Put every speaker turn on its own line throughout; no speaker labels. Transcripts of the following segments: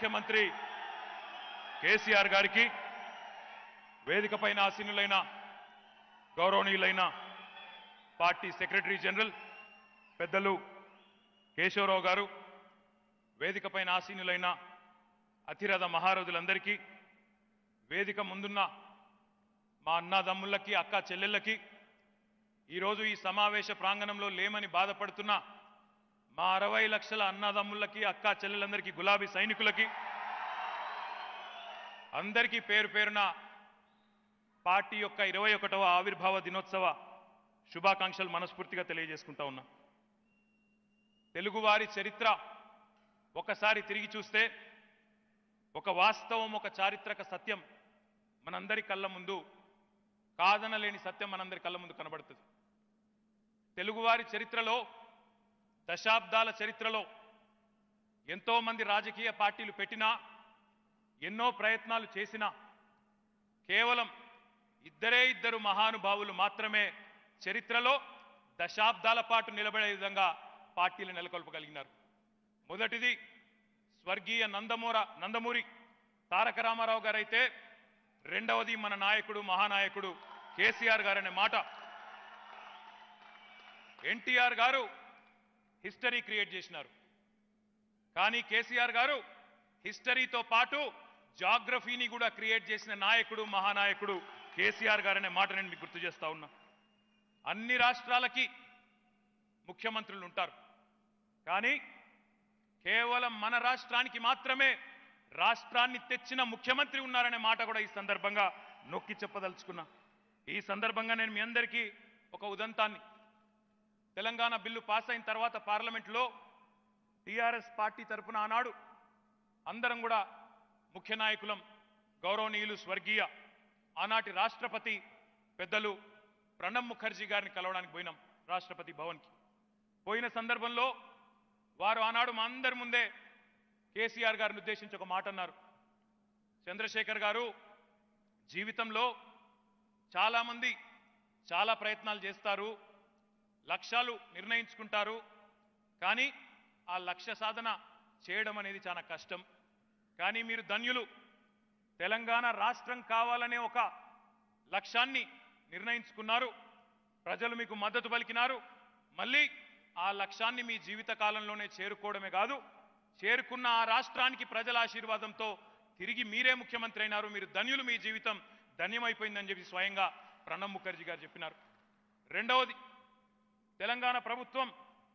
ముఖ్యమంత్రి కేసీఆర్ గారికి వేదిక పైన ఆసీనులైన గౌరవనీయులైన పార్టీ సెక్రటరీ జనరల్ పెద్దలు కేశవరావు గారు వేదిక పైన ఆసీనులైన అతిరథ మహారథులందరికీ వేదిక ముందున్న మా అన్నదమ్ముళ్ళకి అక్క చెల్లెళ్ళకి ఈరోజు ఈ సమావేశ ప్రాంగణంలో లేమని బాధపడుతున్న మా అరవై లక్షల అన్నదమ్ముళ్ళకి అక్క చెల్లెలందరికీ గులాబీ సైనికులకి అందరికీ పేరు పేరున పార్టీ యొక్క ఇరవై ఒకటవ ఆవిర్భావ దినోత్సవ శుభాకాంక్షలు మనస్ఫూర్తిగా తెలియజేసుకుంటా ఉన్నా తెలుగువారి చరిత్ర ఒకసారి తిరిగి చూస్తే ఒక వాస్తవం ఒక చారిత్రక సత్యం మనందరి కళ్ళ ముందు కాదనలేని సత్యం మనందరి కళ్ళ ముందు కనబడుతుంది తెలుగువారి చరిత్రలో దశాబ్దాల చరిత్రలో ఎంతో మంది రాజకీయ పార్టీలు పెట్టినా ఎన్నో ప్రయత్నాలు చేసినా కేవలం ఇద్దరే ఇద్దరు మహానుభావులు మాత్రమే చరిత్రలో దశాబ్దాల పాటు నిలబడే విధంగా పార్టీలు నెలకొల్పగలిగినారు మొదటిది స్వర్గీయ నందమూర నందమూరి తారక రామారావు గారైతే రెండవది మన నాయకుడు మహానాయకుడు కేసీఆర్ గారనే మాట ఎన్టీఆర్ గారు హిస్టరీ క్రియేట్ చేసినారు కానీ కేసీఆర్ గారు హిస్టరీతో పాటు జాగ్రఫీని కూడా క్రియేట్ చేసిన నాయకుడు మహానాయకుడు కేసీఆర్ గారనే మాట నేను మీకు గుర్తు చేస్తా ఉన్నా అన్ని రాష్ట్రాలకి ముఖ్యమంత్రులు ఉంటారు కానీ కేవలం మన రాష్ట్రానికి మాత్రమే రాష్ట్రాన్ని తెచ్చిన ముఖ్యమంత్రి ఉన్నారనే మాట కూడా ఈ సందర్భంగా నొక్కి చెప్పదలుచుకున్నా ఈ సందర్భంగా నేను మీ అందరికీ ఒక ఉదంతాన్ని తెలంగాణ బిల్లు పాస్ అయిన తర్వాత పార్లమెంట్లో టీఆర్ఎస్ పార్టీ తరపున ఆనాడు అందరం కూడా ముఖ్య నాయకులం గౌరవనీయులు స్వర్గీయ ఆనాటి రాష్ట్రపతి పెద్దలు ప్రణబ్ ముఖర్జీ గారిని కలవడానికి పోయినాం రాష్ట్రపతి భవన్కి పోయిన సందర్భంలో వారు ఆనాడు మా అందరి ముందే కేసీఆర్ గారిని ఉద్దేశించి ఒక మాట అన్నారు చంద్రశేఖర్ గారు జీవితంలో చాలామంది చాలా ప్రయత్నాలు చేస్తారు లక్ష్యాలు నిర్ణయించుకుంటారు కానీ ఆ లక్ష్య సాధన చేయడం అనేది చాలా కష్టం కానీ మీరు ధన్యులు తెలంగాణ రాష్ట్రం కావాలనే ఒక లక్ష్యాన్ని నిర్ణయించుకున్నారు ప్రజలు మీకు మద్దతు పలికినారు మళ్ళీ ఆ లక్ష్యాన్ని మీ జీవిత కాలంలోనే చేరుకోవడమే కాదు చేరుకున్న ఆ రాష్ట్రానికి ప్రజల ఆశీర్వాదంతో తిరిగి మీరే ముఖ్యమంత్రి అయినారు మీరు ధన్యులు మీ జీవితం ధన్యమైపోయిందని చెప్పి స్వయంగా ప్రణబ్ ముఖర్జీ గారు చెప్పినారు రెండవది తెలంగాణ ప్రభుత్వం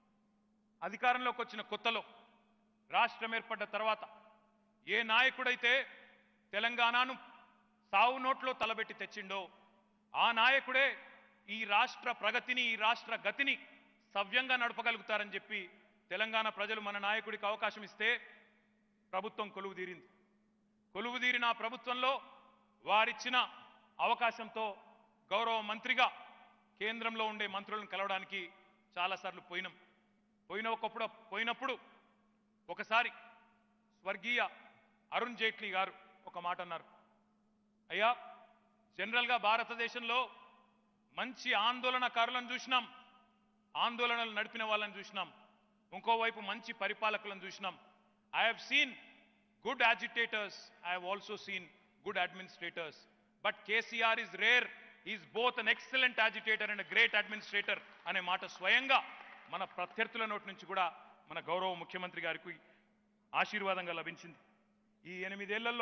అధికారంలోకి వచ్చిన కొత్తలో రాష్ట్రం ఏర్పడ్డ తర్వాత ఏ నాయకుడైతే తెలంగాణను సావు నోట్లో తలబెట్టి తెచ్చిండో ఆ నాయకుడే ఈ రాష్ట్ర ప్రగతిని ఈ రాష్ట్ర గతిని సవ్యంగా నడపగలుగుతారని చెప్పి తెలంగాణ ప్రజలు మన నాయకుడికి అవకాశం ఇస్తే ప్రభుత్వం కొలువు తీరింది కొలువు తీరిన ఆ ప్రభుత్వంలో వారిచ్చిన అవకాశంతో గౌరవ మంత్రిగా కేంద్రంలో ఉండే మంత్రులను కలవడానికి చాలాసార్లు పోయినాం పోయిన ఒకప్పుడు పోయినప్పుడు ఒకసారి స్వర్గీయ అరుణ్ జైట్లీ గారు ఒక మాట అన్నారు అయ్యా జనరల్గా భారతదేశంలో మంచి ఆందోళనకారులను చూసినాం ఆందోళనలు నడిపిన వాళ్ళని చూసినాం ఇంకోవైపు మంచి పరిపాలకులను చూసినాం I have seen good agitators I have also seen good administrators but KCR is rare is both an excellent agitator and great administrator అనే మాట స్వయంగా మన ప్రత్యర్థుల నోటి నుంచి కూడా మన గౌరవ ముఖ్యమంత్రి గారికి ఆశీర్వాదంగా లభించింది ఈ ఎనిమిదేళ్లలో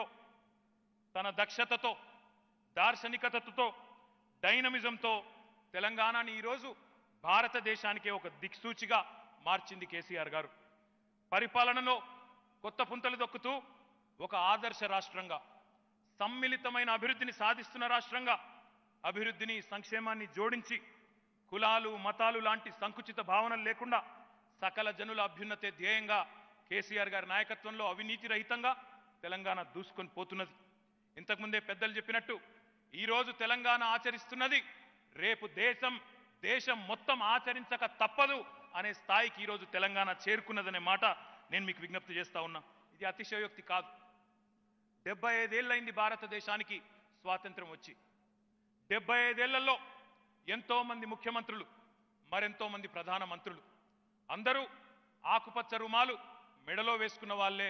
తన దక్షతతో దార్శనికతతో డైనమిజంతో తెలంగాణని ఈరోజు భారతదేశానికే ఒక దిక్సూచిగా మార్చింది కేసీఆర్ గారు పరిపాలనలో కొత్త పుంతలు దొక్కుతూ ఒక ఆదర్శ రాష్ట్రంగా సమ్మిళితమైన అభివృద్ధిని సాధిస్తున్న రాష్ట్రంగా అభివృద్ధిని సంక్షేమాన్ని జోడించి కులాలు మతాలు లాంటి సంకుచిత భావనలు లేకుండా సకల జనుల అభ్యున్నతే ధ్యేయంగా కేసీఆర్ గారి నాయకత్వంలో అవినీతి రహితంగా తెలంగాణ దూసుకొని పోతున్నది ఇంతకుముందే పెద్దలు చెప్పినట్టు ఈరోజు తెలంగాణ ఆచరిస్తున్నది రేపు దేశం దేశం మొత్తం ఆచరించక తప్పదు అనే స్థాయికి ఈరోజు తెలంగాణ చేరుకున్నదనే మాట నేను మీకు విజ్ఞప్తి చేస్తా ఉన్నా ఇది అతిశయోక్తి కాదు డెబ్బై ఐదేళ్ళైంది భారతదేశానికి స్వాతంత్రం వచ్చి డెబ్బై ఐదేళ్లలో ఎంతో మంది ముఖ్యమంత్రులు మరెంతో మంది ప్రధాన మంత్రులు అందరూ ఆకుపచ్చ రుమాలు మెడలో వేసుకున్న వాళ్ళే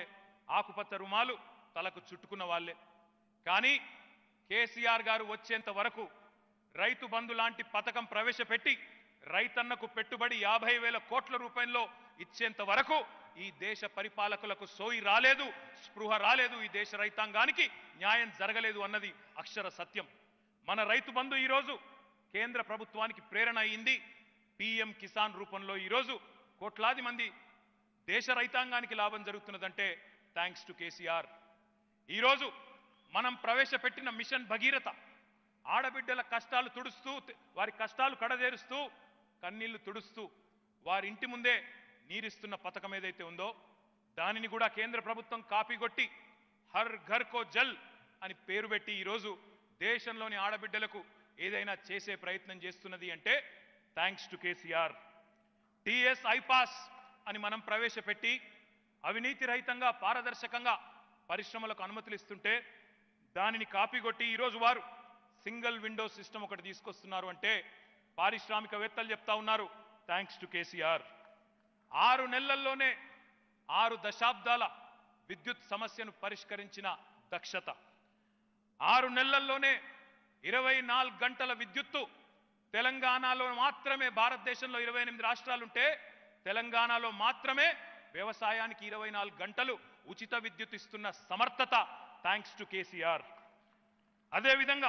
ఆకుపచ్చ రుమాలు తలకు చుట్టుకున్న వాళ్ళే కానీ కేసీఆర్ గారు వచ్చేంత వరకు రైతు బంధు లాంటి పథకం ప్రవేశపెట్టి రైతన్నకు పెట్టుబడి యాభై వేల కోట్ల రూపాయల్లో ఇచ్చేంత వరకు ఈ దేశ పరిపాలకులకు సోయి రాలేదు స్పృహ రాలేదు ఈ దేశ రైతాంగానికి న్యాయం జరగలేదు అన్నది అక్షర సత్యం మన రైతు బంధు ఈరోజు కేంద్ర ప్రభుత్వానికి ప్రేరణ అయింది పిఎం కిసాన్ రూపంలో ఈరోజు కోట్లాది మంది దేశ రైతాంగానికి లాభం జరుగుతున్నదంటే థ్యాంక్స్ టు కేసీఆర్ ఈరోజు మనం ప్రవేశపెట్టిన మిషన్ భగీరథ ఆడబిడ్డల కష్టాలు తుడుస్తూ వారి కష్టాలు కడదేరుస్తూ కన్నీళ్లు తుడుస్తూ వారి ఇంటి ముందే నీరిస్తున్న పథకం ఏదైతే ఉందో దానిని కూడా కేంద్ర ప్రభుత్వం కాపీ కొట్టి హర్ ఘర్ కో జల్ అని పేరు పెట్టి ఈరోజు దేశంలోని ఆడబిడ్డలకు ఏదైనా చేసే ప్రయత్నం చేస్తున్నది అంటే thanks to KCR TS iPASS అని మనం ప్రవేశపెట్టి అవినీతి రహితంగా పారదర్శకంగా పరిశ్రమలకు అనుమతులు ఇస్తుంటే దానిని కాపీ కొట్టి ఈరోజు వారు సింగిల్ విండో సిస్టమ్ ఒకటి తీసుకొస్తున్నారు అంటే పారిశ్రామికవేత్తలు చెప్తా ఉన్నారు థ్యాంక్స్ టు కేసీఆర్ ఆరు నెలల్లోనే ఆరు దశాబ్దాల విద్యుత్ సమస్యను పరిష్కరించిన దక్షత ఆరు నెలల్లోనే ఇరవై నాలుగు గంటల విద్యుత్తు తెలంగాణలో మాత్రమే భారతదేశంలో ఇరవై ఎనిమిది రాష్ట్రాలుంటే తెలంగాణలో మాత్రమే వ్యవసాయానికి ఇరవై నాలుగు గంటలు ఉచిత విద్యుత్ ఇస్తున్న సమర్థత థ్యాంక్స్ టు కేసీఆర్ అదేవిధంగా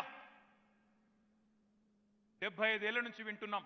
డెబ్బై ఐదేళ్ల నుంచి వింటున్నాం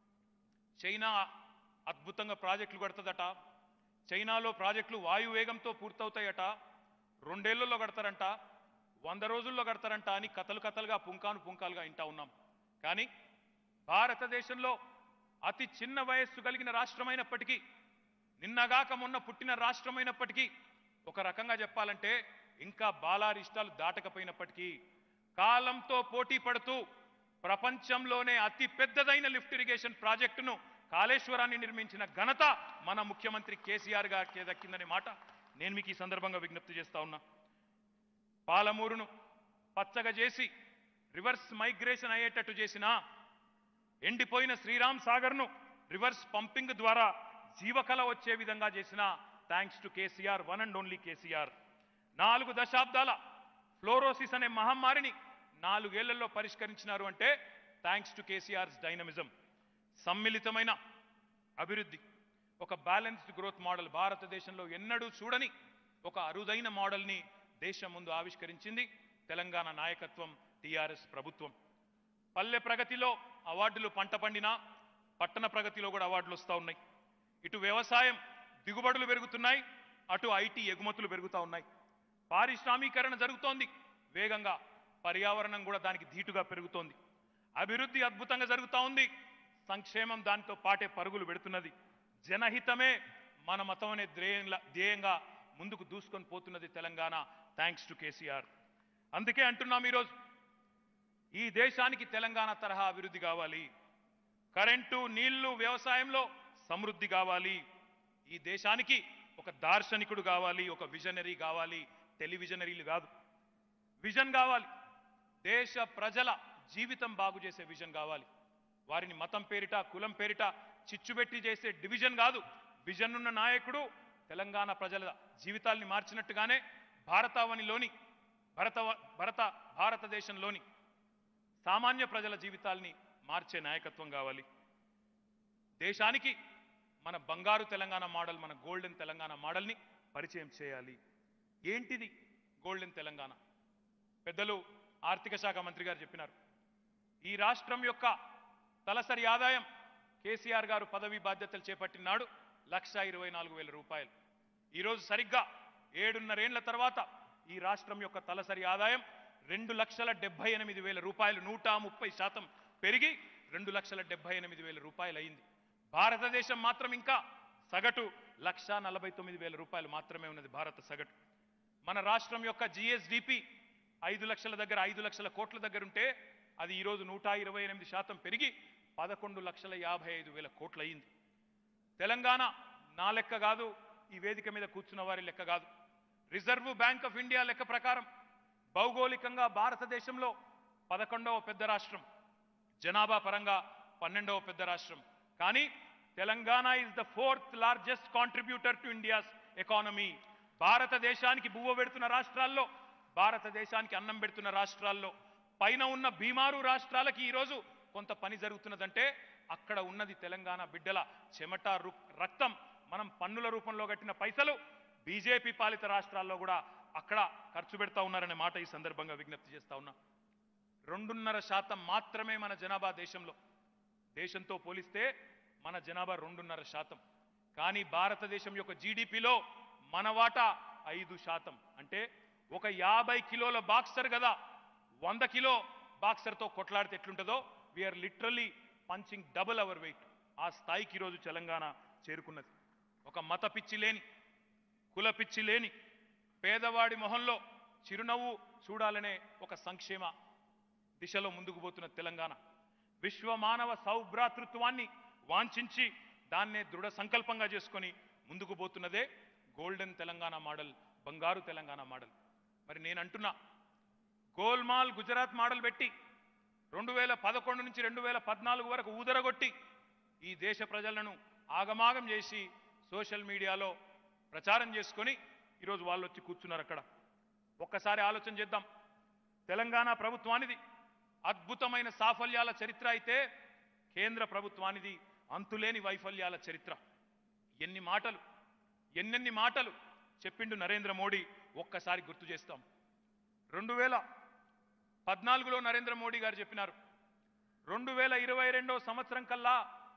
చైనా అద్భుతంగా ప్రాజెక్టులు కడుతుందట చైనాలో ప్రాజెక్టులు వాయువేగంతో పూర్తవుతాయట రెండేళ్లలో కడతారంట వంద రోజుల్లో కడతారంట అని కథలు కథలుగా పుంకాను పుంకాలుగా వింటా ఉన్నాం కానీ భారతదేశంలో అతి చిన్న వయస్సు కలిగిన రాష్ట్రమైనప్పటికీ నిన్నగాక మొన్న పుట్టిన రాష్ట్రమైనప్పటికీ ఒక రకంగా చెప్పాలంటే ఇంకా బాలారిష్టాలు దాటకపోయినప్పటికీ కాలంతో పోటీ పడుతూ ప్రపంచంలోనే అతి పెద్దదైన లిఫ్ట్ ఇరిగేషన్ ప్రాజెక్టును కాళేశ్వరాన్ని నిర్మించిన ఘనత మన ముఖ్యమంత్రి కేసీఆర్ గారికి దక్కిందనే మాట నేను మీకు ఈ సందర్భంగా విజ్ఞప్తి చేస్తా ఉన్నా పాలమూరును పచ్చగా చేసి రివర్స్ మైగ్రేషన్ అయ్యేటట్టు చేసిన ఎండిపోయిన శ్రీరామ్ సాగర్ను రివర్స్ పంపింగ్ ద్వారా జీవకళ వచ్చే విధంగా చేసిన thanks to KCR one and only KCR నాలుగు దశాబ్దాల ఫ్లోరోసిస్ అనే మహమ్మారిని నాలుగేళ్లలో పరిష్కరించినారు అంటే థ్యాంక్స్ టు కేసీఆర్స్ డైనమిజం సమ్మిళితమైన అభివృద్ధి ఒక బ్యాలెన్స్డ్ గ్రోత్ మోడల్ భారతదేశంలో ఎన్నడూ చూడని ఒక అరుదైన మోడల్ని దేశం ముందు ఆవిష్కరించింది తెలంగాణ నాయకత్వం టీఆర్ఎస్ ప్రభుత్వం పల్లె ప్రగతిలో అవార్డులు పంట పండినా పట్టణ ప్రగతిలో కూడా అవార్డులు వస్తూ ఉన్నాయి ఇటు వ్యవసాయం దిగుబడులు పెరుగుతున్నాయి అటు ఐటీ ఎగుమతులు పెరుగుతూ ఉన్నాయి పారిశ్రామీకరణ జరుగుతోంది వేగంగా పర్యావరణం కూడా దానికి ధీటుగా పెరుగుతోంది అభివృద్ధి అద్భుతంగా జరుగుతూ ఉంది సంక్షేమం దాంతో పాటే పరుగులు పెడుతున్నది జనహితమే మన మతం అనే ధ్యేయంలా ధ్యేయంగా ముందుకు దూసుకొని పోతున్నది తెలంగాణ థ్యాంక్స్ టు కేసీఆర్ అందుకే అంటున్నాం ఈరోజు ఈ దేశానికి తెలంగాణ తరహా అభివృద్ధి కావాలి కరెంటు నీళ్లు వ్యవసాయంలో సమృద్ధి కావాలి ఈ దేశానికి ఒక దార్శనికుడు కావాలి ఒక విజనరీ కావాలి టెలివిజనరీలు కాదు విజన్ కావాలి దేశ ప్రజల జీవితం బాగు చేసే విజన్ కావాలి వారిని మతం పేరిట కులం పేరిట చిచ్చుబెట్టి చేసే డివిజన్ కాదు విజన్ ఉన్న నాయకుడు తెలంగాణ ప్రజల జీవితాల్ని మార్చినట్టుగానే భారతావనిలోని భరత భరత భారతదేశంలోని సామాన్య ప్రజల జీవితాల్ని మార్చే నాయకత్వం కావాలి దేశానికి మన బంగారు తెలంగాణ మోడల్ మన గోల్డెన్ తెలంగాణ మోడల్ని పరిచయం చేయాలి ఏంటిది గోల్డెన్ తెలంగాణ పెద్దలు ఆర్థిక శాఖ మంత్రి గారు చెప్పినారు ఈ రాష్ట్రం యొక్క తలసరి ఆదాయం కేసీఆర్ గారు పదవి బాధ్యతలు చేపట్టినాడు లక్ష ఇరవై నాలుగు వేల రూపాయలు ఈరోజు సరిగ్గా ఏడున్నరేండ్ల తర్వాత ఈ రాష్ట్రం యొక్క తలసరి ఆదాయం రెండు లక్షల డెబ్బై ఎనిమిది వేల రూపాయలు నూట ముప్పై శాతం పెరిగి రెండు లక్షల డెబ్బై ఎనిమిది వేల రూపాయలు అయింది భారతదేశం మాత్రం ఇంకా సగటు లక్ష నలభై తొమ్మిది వేల రూపాయలు మాత్రమే ఉన్నది భారత సగటు మన రాష్ట్రం యొక్క జిఎస్డిపి ఐదు లక్షల దగ్గర ఐదు లక్షల కోట్ల దగ్గర ఉంటే అది ఈరోజు నూట ఇరవై ఎనిమిది శాతం పెరిగి పదకొండు లక్షల యాభై ఐదు వేల కోట్లు అయింది తెలంగాణ నా లెక్క కాదు ఈ వేదిక మీద కూర్చున్న వారి లెక్క కాదు రిజర్వ్ బ్యాంక్ ఆఫ్ ఇండియా లెక్క ప్రకారం భౌగోళికంగా భారతదేశంలో పదకొండవ పెద్ద రాష్ట్రం జనాభా పరంగా పన్నెండవ పెద్ద రాష్ట్రం కానీ Telangana is the fourth largest contributor to India's economy భారతదేశానికి బువ్వ పెడుతున్న రాష్ట్రాల్లో భారతదేశానికి అన్నం పెడుతున్న రాష్ట్రాల్లో పైన ఉన్న బీమారు రాష్ట్రాలకి ఈరోజు కొంత పని జరుగుతున్నదంటే అక్కడ ఉన్నది తెలంగాణ బిడ్డల చెమట రు- రక్తం మనం పన్నుల రూపంలో కట్టిన పైసలు బీజేపీ పాలిత రాష్ట్రాల్లో కూడా అక్కడ ఖర్చు పెడతా ఉన్నారనే మాట ఈ సందర్భంగా విజ్ఞప్తి చేస్తా ఉన్నా రెండున్నర శాతం మాత్రమే మన జనాభా దేశంలో దేశంతో పోలిస్తే మన జనాభా రెండున్నర శాతం కానీ భారతదేశం యొక్క జీడిపిలో మన వాటా ఐదు శాతం అంటే ఒక యాభై కిలోల బాక్సర్ కదా వంద కిలో బాక్సర్తో కొట్లాడితే ఎట్లుంటుందో we're literally punching double our weight ఆ స్థాయికి ఈరోజు తెలంగాణ చేరుకున్నది ఒక మత పిచ్చి లేని కుల పిచ్చి లేని పేదవాడి మొహంలో చిరునవ్వు చూడాలనే ఒక సంక్షేమ దిశలో ముందుకు పోతున్న తెలంగాణ విశ్వ మానవ సౌభ్రాతృత్వాన్ని వాంఛించి దాన్నే దృఢ సంకల్పంగా చేసుకొని ముందుకు పోతున్నదే గోల్డెన్ తెలంగాణ మోడల్ బంగారు తెలంగాణ మోడల్ మరి నేను అంటున్నా గోల్మాల్ గుజరాత్ మోడల్ పెట్టి రెండు వేల పదకొండు నుంచి రెండు వేల పద్నాలుగు వరకు ఊదరగొట్టి ఈ దేశ ప్రజలను ఆగమాగం చేసి సోషల్ మీడియాలో ప్రచారం చేసుకొని ఈరోజు వాళ్ళు వచ్చి కూర్చున్నారు అక్కడ ఒక్కసారి ఆలోచన చేద్దాం తెలంగాణ ప్రభుత్వానిది అద్భుతమైన సాఫల్యాల చరిత్ర అయితే కేంద్ర ప్రభుత్వానిది అంతులేని వైఫల్యాల చరిత్ర ఎన్ని మాటలు ఎన్నెన్ని మాటలు చెప్పిండు నరేంద్ర మోడీ ఒక్కసారి గుర్తు చేస్తాం రెండు వేల పద్నాలుగులో నరేంద్ర మోడీ గారు చెప్పినారు రెండు వేల ఇరవై రెండో సంవత్సరం కల్లా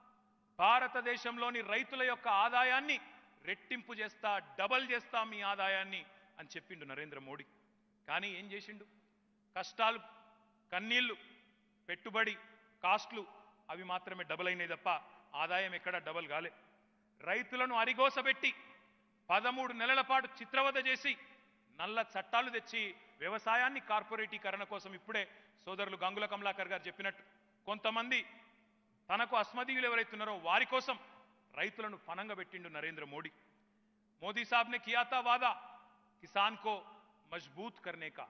భారతదేశంలోని రైతుల యొక్క ఆదాయాన్ని రెట్టింపు చేస్తా డబల్ చేస్తా మీ ఆదాయాన్ని అని చెప్పిండు నరేంద్ర మోడీ కానీ ఏం చేసిండు కష్టాలు కన్నీళ్లు పెట్టుబడి కాస్ట్లు అవి మాత్రమే డబల్ అయినాయి తప్ప ఆదాయం ఎక్కడ డబల్ కాలే రైతులను అరిగోసబెట్టి పదమూడు నెలల పాటు చిత్రవద చేసి నల్ల చట్టాలు తెచ్చి వ్యవసాయాన్ని కార్పొరేటీకరణ కోసం ఇప్పుడే సోదరులు గంగుల కమలాకర్ గారు చెప్పినట్టు కొంతమంది తనకు అస్మదీయులు ఎవరైతున్నారో వారి కోసం రైతులను ఫనంగా పెట్టిండు నరేంద్ర మోడీ మోదీ साहब ने किया था वादा किसान को मजबूत करने का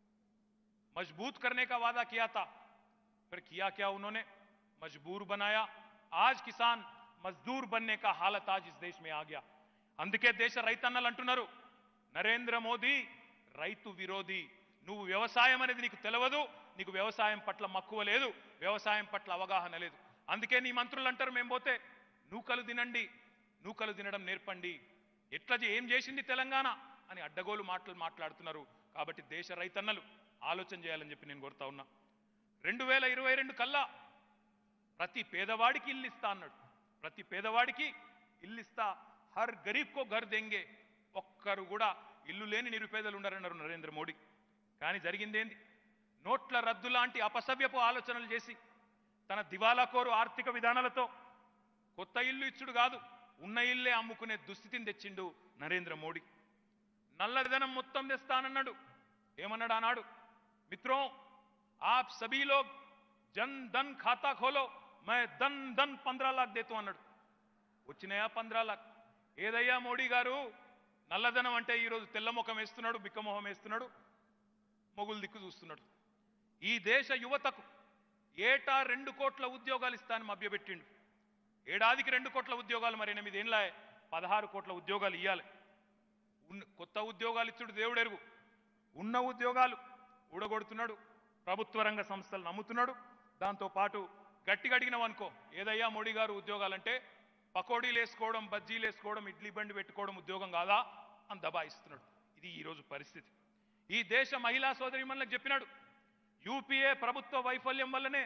मजबूत करने का वादा किया था फिर किया क्या उन्होंने मजबूर बनाया आज किसान मजदूर बनने का हालत आज इस देश में आ गया అందుకే దేశ రైతన్నలు అంటున్నారు నరేంద్ర మోదీ రైతు విరోధి నువ్వు వ్యవసాయం అనేది నీకు తెలియదు నీకు వ్యవసాయం పట్ల మక్కువ లేదు వ్యవసాయం పట్ల అవగాహన లేదు అందుకే నీ మంత్రులు అంటారు మేము పోతే నూకలు తినండి నూకలు తినడం నేర్పండి ఎట్లా చే- ఏం చేసింది తెలంగాణ అని అడ్డగోలు మాటలు మాట్లాడుతున్నారు కాబట్టి దేశ రైతన్నలు ఆలోచన చేయాలని చెప్పి నేను కోరుతా ఉన్నా రెండు వేల ఇరవై రెండు కల్లా ప్రతి పేదవాడికి ఇల్లు ఇస్తా అన్నాడు ప్రతి పేదవాడికి ఇల్లు ఇస్తా హర్ గరీబ్ కో ఘర్ దెంగే ఒక్కరు కూడా ఇల్లు లేని నిరుపేదలు ఉన్నారన్నారు నరేంద్ర మోడీ కానీ జరిగిందేంది నోట్ల రద్దు లాంటి అపసవ్యపు ఆలోచనలు చేసి తన దివాలాకోరు ఆర్థిక విధానాలతో కొత్త ఇల్లు ఇచ్చుడు కాదు ఉన్న ఇల్లే అమ్ముకునే దుస్థితిని తెచ్చిండు నరేంద్ర మోడీ నల్లధనం మొత్తం తెస్తానన్నాడు ఏమన్నాడు ఆనాడు మిత్రో ఆప్ సభీ లోగ్ జన్ ధన్ ఖాతా ఖోలో మే ధన్ ధన్ పంద్రా లాక్ దేతూ అన్నాడు వచ్చినాయా పంద్రా లాక్ ఏదయ్యా మోడీ గారు నల్లధనం అంటే ఈరోజు తెల్ల ముఖం వేస్తున్నాడు బిక్కమొహం వేస్తున్నాడు మొగులు దిక్కు చూస్తున్నాడు ఈ దేశ యువతకు ఏటా రెండు కోట్ల ఉద్యోగాలు ఇస్తానని మభ్యపెట్టిండు ఏడాదికి రెండు కోట్ల ఉద్యోగాలు మరి ఎనిమిది ఏళ్ళ పదహారు కోట్ల ఉద్యోగాలు ఇవ్వాలి ఉన్న కొత్త ఉద్యోగాలు ఇచ్చుడు దేవుడెరుగు ఉన్న ఉద్యోగాలు ఊడగొడుతున్నాడు ప్రభుత్వ రంగ సంస్థలు నమ్ముతున్నాడు దాంతో పాటు గట్టిగా అడిగినావనుకో ఏదయ్యా మోడీ గారు ఉద్యోగాలంటే పకోడీలు వేసుకోవడం బజ్జీలు వేసుకోవడం ఇడ్లీ బండి పెట్టుకోవడం ఉద్యోగం కాదా అని దబాయిస్తున్నాడు ఇది ఈరోజు పరిస్థితి ఈ దేశ మహిళా సోదరిమణులకు చెప్పినాడు యూపీఏ ప్రభుత్వ వైఫల్యం వల్లనే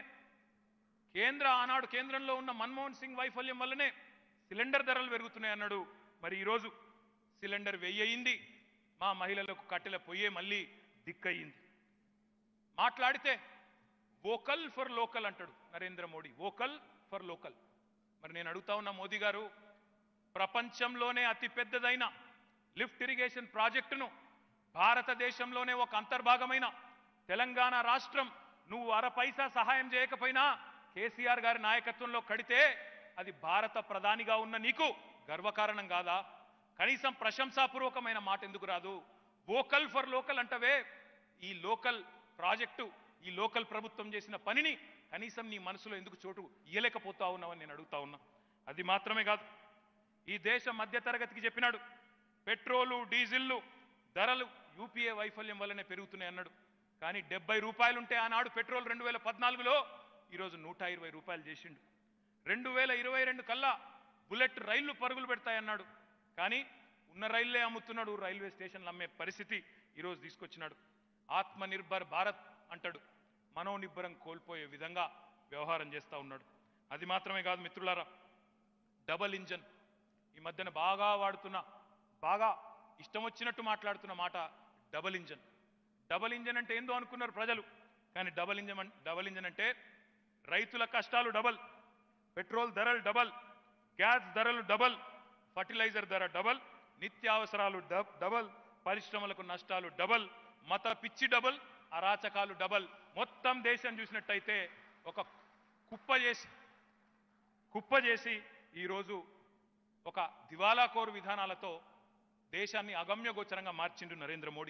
కేంద్ర ఆనాడు కేంద్రంలో ఉన్న మన్మోహన్ సింగ్ వైఫల్యం వల్లనే సిలిండర్ ధరలు పెరుగుతున్నాయి అన్నాడు మరి ఈరోజు సిలిండర్ వెయ్యింది మా మహిళలకు కట్టెల పొయ్యే మళ్ళీ దిక్కయింది మాట్లాడితే వోకల్ ఫర్ లోకల్ అంటాడు Narendra Modi vocal for local మరి నేను అడుగుతా ఉన్నా మోదీ గారు ప్రపంచంలోనే అతి పెద్దదైన లిఫ్ట్ ఇరిగేషన్ ప్రాజెక్టును భారతదేశంలోనే ఒక అంతర్భాగమైన తెలంగాణ రాష్ట్రం నువ్వు అర పైసా సహాయం చేయకపోయినా కేసీఆర్ గారి నాయకత్వంలో కడితే అది భారత ప్రధానిగా ఉన్న నీకు గర్వకారణం కాదా కనీసం ప్రశంసాపూర్వకమైన మాట ఎందుకు రాదు వోకల్ ఫర్ లోకల్ అంటవే ఈ లోకల్ ప్రాజెక్టు ఈ లోకల్ ప్రభుత్వం చేసిన పనిని కనీసం నీ మనసులో ఎందుకు చోటు ఇయ్యలేకపోతా ఉన్నావని నేను అడుగుతా ఉన్నా అది మాత్రమే కాదు ఈ దేశ మధ్యతరగతికి చెప్పినాడు పెట్రోలు డీజిల్లు ధరలు యూపీఏ వైఫల్యం వల్లనే పెరుగుతున్నాయి అన్నాడు కానీ డెబ్బై రూపాయలుంటే ఆనాడు పెట్రోల్ రెండు వేల పద్నాలుగులో ఈరోజు నూట ఇరవై రూపాయలు చేసిండు రెండు వేల ఇరవై రెండు కల్లా బుల్లెట్ రైళ్లు పరుగులు పెడతాయన్నాడు కానీ ఉన్న రైళ్లే అమ్ముతున్నాడు రైల్వే స్టేషన్లు అమ్మే పరిస్థితి ఈరోజు తీసుకొచ్చినాడు ఆత్మ నిర్భర్ భారత్ అంటాడు మనోనిబ్బరం కోల్పోయే విధంగా వ్యవహారం చేస్తూ ఉన్నాడు అది మాత్రమే కాదు మిత్రులారా డబల్ ఇంజన్ ఈ మధ్యన బాగా వాడుతున్న బాగా ఇష్టం వచ్చినట్టు మాట్లాడుతున్న మాట డబల్ ఇంజన్ డబల్ ఇంజన్ అంటే ఏందో అనుకున్నారు ప్రజలు కానీ డబల్ ఇంజన్ అన్- డబల్ ఇంజన్ అంటే రైతుల కష్టాలు డబల్ పెట్రోల్ ధరలు డబల్ గ్యాస్ ధరలు డబల్ ఫర్టిలైజర్ ధర డబల్ నిత్యావసరాలు డబ్- డబల్ పరిశ్రమలకు నష్టాలు డబల్ మత పిచ్చి డబల్ అరాచకాలు డబల్ మొత్తం దేశం చూసినట్టయితే ఒక కుప్ప చేసి కుప్ప చేసి ఈరోజు ఒక దివాలాకోరు విధానాలతో దేశాన్ని అగమ్యగోచరంగా మార్చిండు నరేంద్ర మోడీ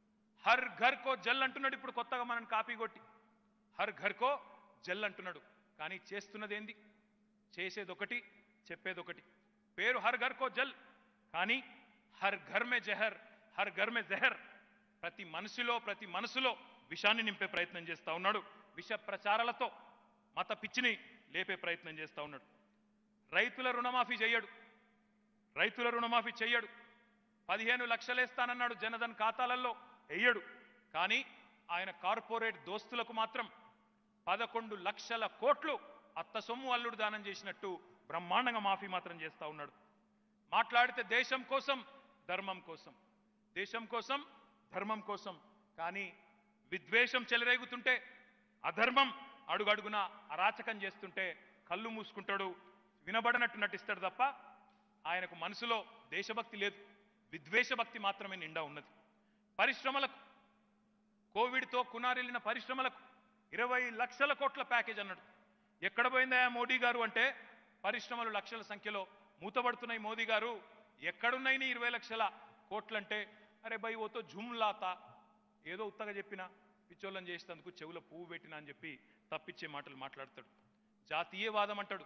హర్ ఘర్ కో జల్ అంటున్నాడు ఇప్పుడు కొత్తగా మనం కాపీ కొట్టి హర్ ఘర్ కో జల్ అంటున్నాడు కానీ చేస్తున్నది ఏంది చేసేది ఒకటి చెప్పేది ఒకటి పేరు హర్ ఘర్ కో జల్ కానీ హర్ ఘర్ మే జహర్ హర్ ఘర్ మే జహర్ ప్రతి మనసులో ప్రతి మనసులో విషాన్ని నింపే ప్రయత్నం చేస్తా ఉన్నాడు విష ప్రచారాలతో మత పిచ్చిని లేపే ప్రయత్నం చేస్తా ఉన్నాడు రైతుల రుణమాఫీ చెయ్యడు రైతుల రుణమాఫీ చెయ్యడు పదిహేను లక్షలేస్తానన్నాడు జనధన్ ఖాతాలలో వెయ్యడు కానీ ఆయన కార్పొరేట్ దోస్తులకు మాత్రం పదకొండు లక్షల కోట్లు అత్త సొమ్ము అల్లుడు దానం చేసినట్టు బ్రహ్మాండంగా మాఫీ మాత్రం చేస్తా ఉన్నాడు మాట్లాడితే దేశం కోసం ధర్మం కోసం దేశం కోసం ధర్మం కోసం కానీ విద్వేషం చెలరేగుతుంటే అధర్మం అడుగడుగున అరాచకం చేస్తుంటే కళ్ళు మూసుకుంటాడు వినబడనట్టు నటిస్తాడు తప్ప ఆయనకు మనసులో దేశభక్తి లేదు విద్వేషభక్తి మాత్రమే నిండా ఉన్నది పరిశ్రమలకు కోవిడ్తో కునారిల్లిన పరిశ్రమలకు ఇరవై లక్షల కోట్ల ప్యాకేజ్ అన్నాడు ఎక్కడ పోయిందా మోడీ గారు అంటే పరిశ్రమలు లక్షల సంఖ్యలో మూతబడుతున్నాయి మోదీ గారు ఎక్కడున్నాయి నీ ఇరవై లక్షల కోట్లంటే అరే బై ఓతో జుమ్లాతా ఏదో ఉత్తగా చెప్పినా పిచ్చోళ్ళని చేసేందుకు చెవుల పువ్వు పెట్టినా అని చెప్పి తప్పిచ్చే మాటలు మాట్లాడతాడు జాతీయవాదం అంటాడు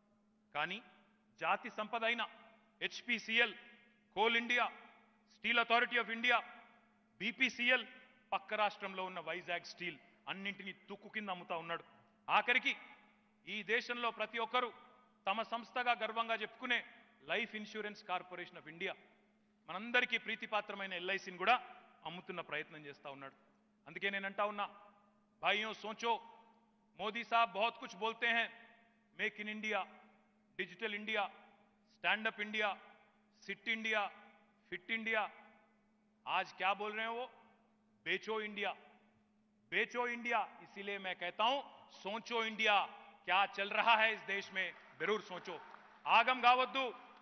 కానీ జాతి సంపద అయిన HPCL coal India steel authority of India BPCL పక్క రాష్ట్రంలో ఉన్న వైజాగ్ స్టీల్ అన్నింటినీ తుక్కు కింద అమ్ముతా ఉన్నాడు ఆఖరికి ఈ దేశంలో ప్రతి ఒక్కరూ తమ సంస్థగా గర్వంగా చెప్పుకునే life insurance corporation of India మనందరికీ ప్రీతిపాత్రమైన ఎల్ఐసిని కూడా అమ్ముతున్న ప్రయత్నం చేస్తా ఉన్నాడు అందుకే నేను అంటా ఉన్నా భాइयों सोचो मोदी साहब बहुत कुछ बोलते हैं make in India digital India stand up India sit India fit India आज क्या बोल रहे हैं वो बेचो इंडिया बेचो इंडिया इसीलिए मैं कहता हूं सोचो इंडिया क्या चल रहा है इस देश में जरूर सोचो ఆగం కావద్దు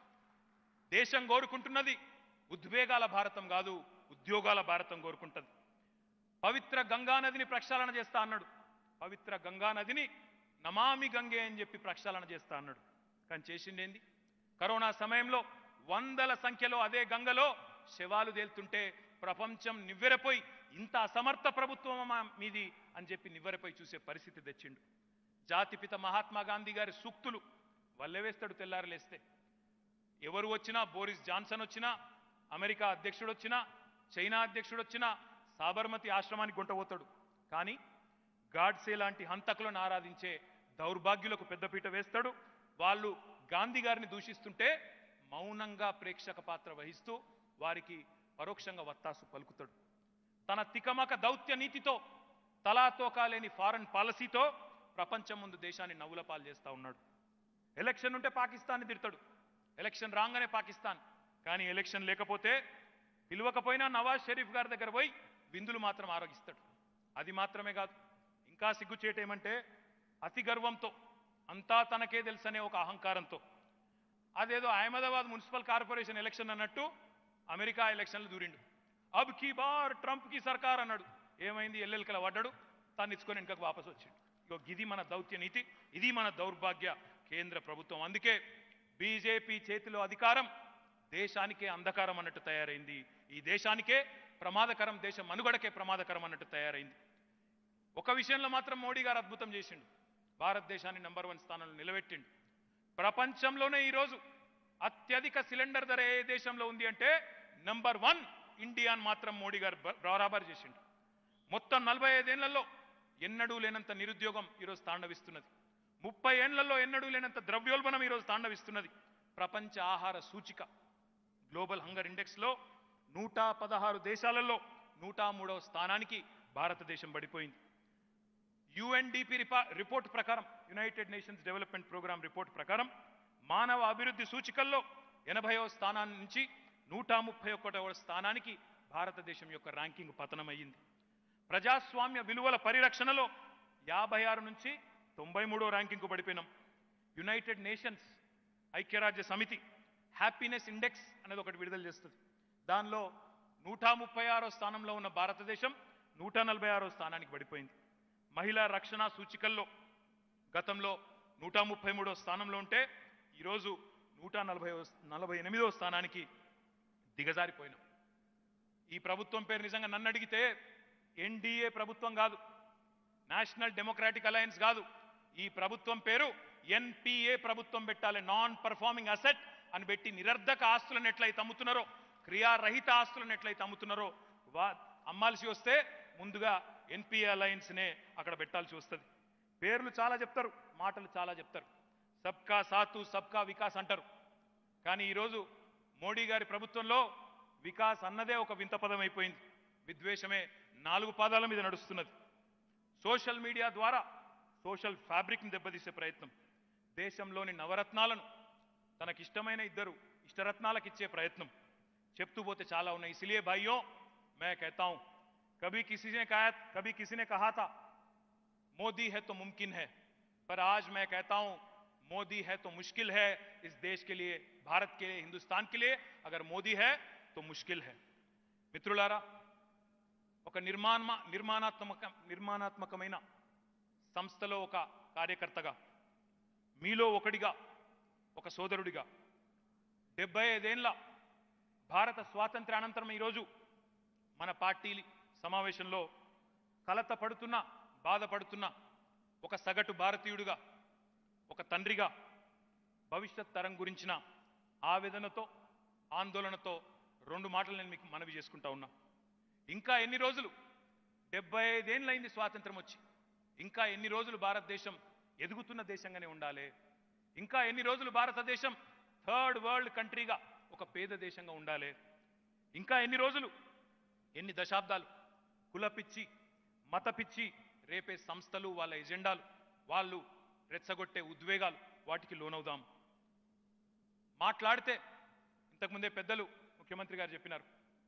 దేశం కోరుకుంటున్నది ఉద్వేగాల భారతం కాదు ఉద్యోగాల భారతం కోరుకుంటుంది పవిత్ర గంగా నదిని ప్రక్షాళన చేస్తా అన్నాడు పవిత్ర గంగా నదిని నమామి గంగే అని చెప్పి ప్రక్షాళన చేస్తా అన్నాడు కానీ చేసిండేంది కరోనా సమయంలో వందల సంఖ్యలో అదే గంగలో శవాలు తేలుతుంటే ప్రపంచం నివ్వెరపోయి ఇంత అసమర్థ ప్రభుత్వమా మీది అని చెప్పి నివ్వెరపోయి చూసే పరిస్థితి తెచ్చిండు జాతిపిత మహాత్మా గాంధీ గారి సూక్తులు వల్లెవేస్తాడు తెల్లారలేస్తే ఎవరు వచ్చినా బోరిస్ జాన్సన్ వచ్చినా అమెరికా అధ్యక్షుడు వచ్చినా చైనా అధ్యక్షుడు వచ్చినా సాబర్మతి ఆశ్రమానికి గుంటపోతాడు కానీ గాడ్సే లాంటి హంతకులను ఆరాధించే దౌర్భాగ్యులకు పెద్దపీట వేస్తాడు వాళ్ళు గాంధీ గారిని దూషిస్తుంటే మౌనంగా ప్రేక్షక పాత్ర వహిస్తూ వారికి పరోక్షంగా వత్తాసు పలుకుతాడు తన తికమక దౌత్య నీతితో తలాతోకా లేని ఫారెన్ పాలసీతో ప్రపంచం ముందు దేశాన్ని నవ్వుల పాలు చేస్తా ఉన్నాడు ఎలక్షన్ ఉంటే పాకిస్తాన్ని తిడతాడు ఎలక్షన్ రాగానే పాకిస్తాన్ కానీ ఎలక్షన్ లేకపోతే పిలవకపోయినా నవాజ్ షరీఫ్ గారి దగ్గర పోయి విందులు మాత్రం ఆరోగిస్తాడు అది మాత్రమే కాదు ఇంకా సిగ్గుచేటేమంటే అతి గర్వంతో అంతా తనకే తెలుసనే ఒక అహంకారంతో అదేదో అహ్మదాబాద్ మున్సిపల్ కార్పొరేషన్ ఎలక్షన్ అన్నట్టు అమెరికా ఎలక్షన్లు దూరిండు అబ్ కీ బార్ ట్రంప్ కి సర్కార్ అన్నాడు ఏమైంది ఎల్లెల్కల పడ్డాడు తాను ఇచ్చుకొని వెనుకకు వాపసు వచ్చిండు ఇగో ఇది మన దౌత్య నీతి ఇది మన దౌర్భాగ్య కేంద్ర ప్రభుత్వం అందుకే బీజేపీ చేతిలో అధికారం దేశానికే అంధకారం అన్నట్టు తయారైంది ఈ దేశానికే ప్రమాదకరం దేశ మనుగడకే ప్రమాదకరం అన్నట్టు తయారైంది ఒక విషయంలో మాత్రం మోడీ గారు అద్భుతం చేసిండు భారతదేశాన్ని నంబర్ వన్ స్థానంలో నిలబెట్టిండు ప్రపంచంలోనే ఈరోజు అత్యధిక సిలిండర్ ధర ఏ దేశంలో ఉంది అంటే నంబర్ వన్ ఇండియాని మాత్రం మోడీ గారు బ- బరాబర్ చేసిండు మొత్తం నలభై ఐదేళ్లలో ఎన్నడూ లేనంత నిరుద్యోగం ఈరోజు తాండవిస్తున్నది ముప్పై ఏళ్లలో ఎన్నడూ లేనంత ద్రవ్యోల్బణం ఈరోజు తాండవిస్తున్నది ప్రపంచ ఆహార సూచిక గ్లోబల్ హంగర్ ఇండెక్స్లో నూట పదహారు దేశాలలో నూట మూడవ స్థానానికి భారతదేశం పడిపోయింది యుఎన్డిపి రిపోర్ట్ ప్రకారం united nations development programme report ప్రకారం మానవ అభివృద్ధి సూచికల్లో ఎనభైవ స్థానాన్ని నుంచి నూట ముప్పై ఒకటవ స్థానానికి భారతదేశం యొక్క ర్యాంకింగ్ పతనమయ్యింది ప్రజాస్వామ్య విలువల పరిరక్షణలో యాభై ఆరు నుంచి తొంభై మూడో ర్యాంకింగ్కు పడిపోయినాం యునైటెడ్ నేషన్స్ ఐక్యరాజ్య సమితి హ్యాపీనెస్ ఇండెక్స్ అనేది ఒకటి విడుదల చేస్తుంది దానిలో నూట ముప్పై ఆరో స్థానంలో ఉన్న భారతదేశం నూట నలభై ఆరో స్థానానికి పడిపోయింది మహిళా రక్షణ సూచికల్లో గతంలో నూట ముప్పై మూడో స్థానంలో ఉంటే ఈరోజు నూట నలభై నలభై ఎనిమిదో స్థానానికి దిగజారిపోయినాం ఈ ప్రభుత్వం పేరు నిజంగా నన్ను అడిగితే ఎన్డీఏ ప్రభుత్వం కాదు నేషనల్ డెమోక్రాటిక్ అలయన్స్ కాదు ఈ ప్రభుత్వం పేరు ఎన్పిఏ ప్రభుత్వం పెట్టాలి నాన్ పర్ఫార్మింగ్ అసెట్ అని పెట్టి నిరర్ధక ఆస్తులను ఎట్లయితే అమ్ముతున్నారో క్రియారహిత ఆస్తులను ఎట్లయితే అమ్ముతున్నారో వా అమ్మాల్సి వస్తే ముందుగా ఎన్పిఏ అలయన్స్నే అక్కడ పెట్టాల్సి వస్తుంది పేర్లు చాలా చెప్తారు మాటలు చాలా చెప్తారు సబ్కా సాతు సబ్కా వికాస్ అంటారు కానీ ఈరోజు మోడీ గారి ప్రభుత్వంలో వికాస్ అన్నదే ఒక వింత పదం అయిపోయింది విద్వేషమే నాలుగు పాదాల మీద నడుస్తున్నది సోషల్ మీడియా ద్వారా సోషల్ ఫ్యాబ్రిక్ని దెబ్బతీసే ప్రయత్నం దేశంలోని నవరత్నాలను తనకిష్టమైన ఇద్దరు ఇష్టరత్నాలకు ఇచ్చే ప్రయత్నం చెప్తూ పోతే చాలా ఉన్నాయి ఇసిలియే భాइयों मैं कहता हूं कभी किसी ने कहा कभी किसी ने कहा था मोदी है तो मुमकिन है पर आज मैं कहता हूं मोदी है तो मुश्किल है इस देश के लिए भारत के लिए हिंदुस्तान के लिए अगर मोदी है तो मुश्किल है మిత్రులారా ఒక నిర్మాణ నిర్మాణాత్మక నిర్మాణాత్మకమైన సంస్థలో ఒక కార్యకర్తగా మీలో ఒకడిగా ఒక సోదరుడిగా డెబ్బై ఐదేళ్ల భారత స్వాతంత్ర్య అనంతరం ఈరోజు మన పార్టీ సమావేశంలో కలత పడుతున్న బాధపడుతున్న ఒక సగటు భారతీయుడిగా ఒక తండ్రిగా భవిష్యత్ తరం గురించిన ఆవేదనతో ఆందోళనతో రెండు మాటలు నేను మీకు మనవి చేసుకుంటా ఉన్నా ఇంకా ఎన్ని రోజులు డెబ్బై ఐదేళ్ళైంది స్వాతంత్రం వచ్చి ఇంకా ఎన్ని రోజులు భారతదేశం ఎదుగుతున్న దేశంగానే ఉండాలి ఇంకా ఎన్ని రోజులు భారతదేశం థర్డ్ వరల్డ్ కంట్రీగా ఒక పేద దేశంగా ఉండాలి ఇంకా ఎన్ని రోజులు ఎన్ని దశాబ్దాలు కులపిచ్చి మతపిచ్చి రేపే సంస్థలు వాళ్ళ ఎజెండాలు వాళ్ళు రెచ్చగొట్టే ఉద్వేగాలు వాటికి లోనవుదాం మాట్లాడితే ఇంతకుముందే పెద్దలు ముఖ్యమంత్రి గారు చెప్పినారు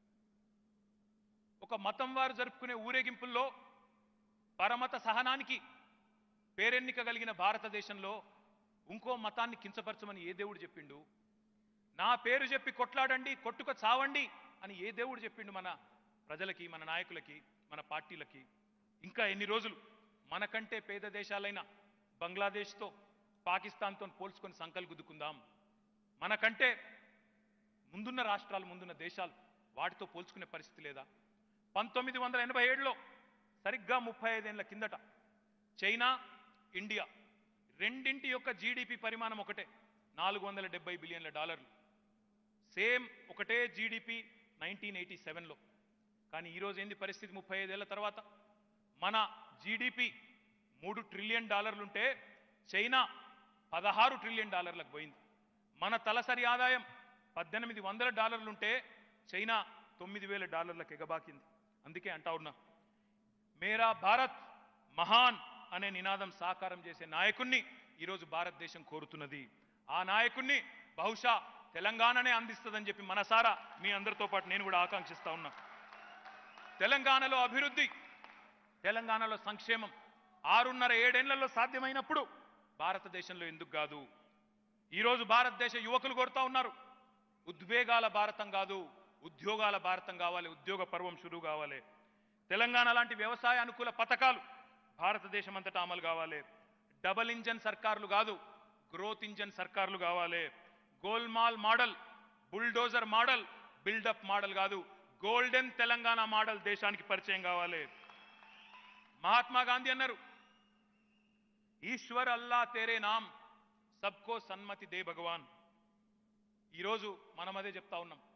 ఒక మతం వారు జరుపుకునే ఊరేగింపుల్లో పరమత సహనానికి పేరెన్నిక కలిగిన భారతదేశంలో ఇంకో మతాన్ని కించపరచమని ఏ దేవుడు చెప్పిండు నా పేరు చెప్పి కొట్లాడండి కొట్టుక చావండి అని ఏ దేవుడు చెప్పిండు మన ప్రజలకి మన నాయకులకి మన పార్టీలకి ఇంకా ఎన్ని రోజులు మనకంటే పేద దేశాలైన బంగ్లాదేశ్తో పాకిస్తాన్తో పోల్చుకొని సంకలు గుద్దుకుందాం మనకంటే ముందున్న రాష్ట్రాలు ముందున్న దేశాలు వాటితో పోల్చుకునే పరిస్థితి లేదా పంతొమ్మిది వందల ఎనభై ఏడులో సరిగ్గా ముప్పై ఐదేళ్ల కిందట చైనా ఇండియా రెండింటి యొక్క జీడిపి పరిమాణం ఒకటే నాలుగు వందల డెబ్బై బిలియన్ల డాలర్లు సేమ్ ఒకటే జీడిపి నైన్టీన్ ఎయిటీ సెవెన్లో కానీ ఈరోజు ఏంది పరిస్థితి ముప్పై ఐదేళ్ల తర్వాత మన జీడిపి మూడు ట్రిలియన్ డాలర్లుంటే చైనా పదహారు ట్రిలియన్ డాలర్లకు పోయింది మన తలసరి ఆదాయం పద్దెనిమిది వందల డాలర్లుంటే చైనా తొమ్మిది వేల డాలర్లకు ఎగబాకింది అందుకే అంటా ఉన్నా మేరా భారత్ మహాన్ అనే నినాదం సాకారం చేసే నాయకుణ్ణి ఈరోజు భారతదేశం కోరుతున్నది ఆ నాయకుణ్ణి బహుశా తెలంగాణనే అందిస్తుందని చెప్పి మనసారా మీ అందరితో పాటు నేను కూడా ఆకాంక్షిస్తా ఉన్నా తెలంగాణలో అభివృద్ధి తెలంగాణలో సంక్షేమం ఆరున్నర ఏడేళ్లలో సాధ్యమైనప్పుడు భారతదేశంలో ఎందుకు కాదు ఈరోజు భారతదేశ యువకులు కోరుతా ఉన్నారు ఉద్వేగాల భారతం కాదు ఉద్యోగాల భారతం కావాలి ఉద్యోగ పర్వం షురు కావాలి తెలంగాణ లాంటి వ్యవసాయ అనుకూల పథకాలు భారతదేశం అంతటా అమలు కావాలి డబల్ ఇంజన్ సర్కార్లు కాదు గ్రోత్ ఇంజన్ సర్కార్లు కావాలి గోల్మాల్ model bulldozer model buildup model కాదు గోల్డెన్ తెలంగాణ మోడల్ దేశానికి పరిచయం కావాలి మహాత్మా గాంధీ అన్నారు ఈశ్వర్ అల్లా తేరే నామ్ సబ్కో సన్మతి దే భగవాన్ ఈరోజు మనం అదే చెప్తా ఉన్నాం ఒక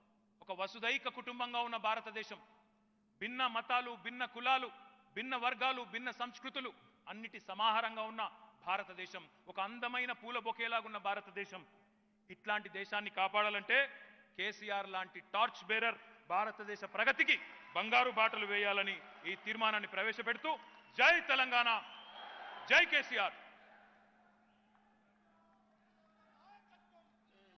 ఒక వసుదైక కుటుంబంగా ఉన్న భారతదేశం భిన్న మతాలు భిన్న కులాలు భిన్న వర్గాలు భిన్న సంస్కృతులు అన్నిటి సమాహారంగా ఉన్న భారతదేశం ఒక అందమైన పూల బొకేలాగున్న భారతదేశం ఇట్లాంటి దేశాన్ని కాపాడాలంటే కేసీఆర్ లాంటి టార్చ్ బేరర్ భారతదేశ ప్రగతికి బంగారు బాటలు వేయాలని ఈ తీర్మానాన్ని ప్రవేశపెడుతూ జై తెలంగాణ జై కేసీఆర్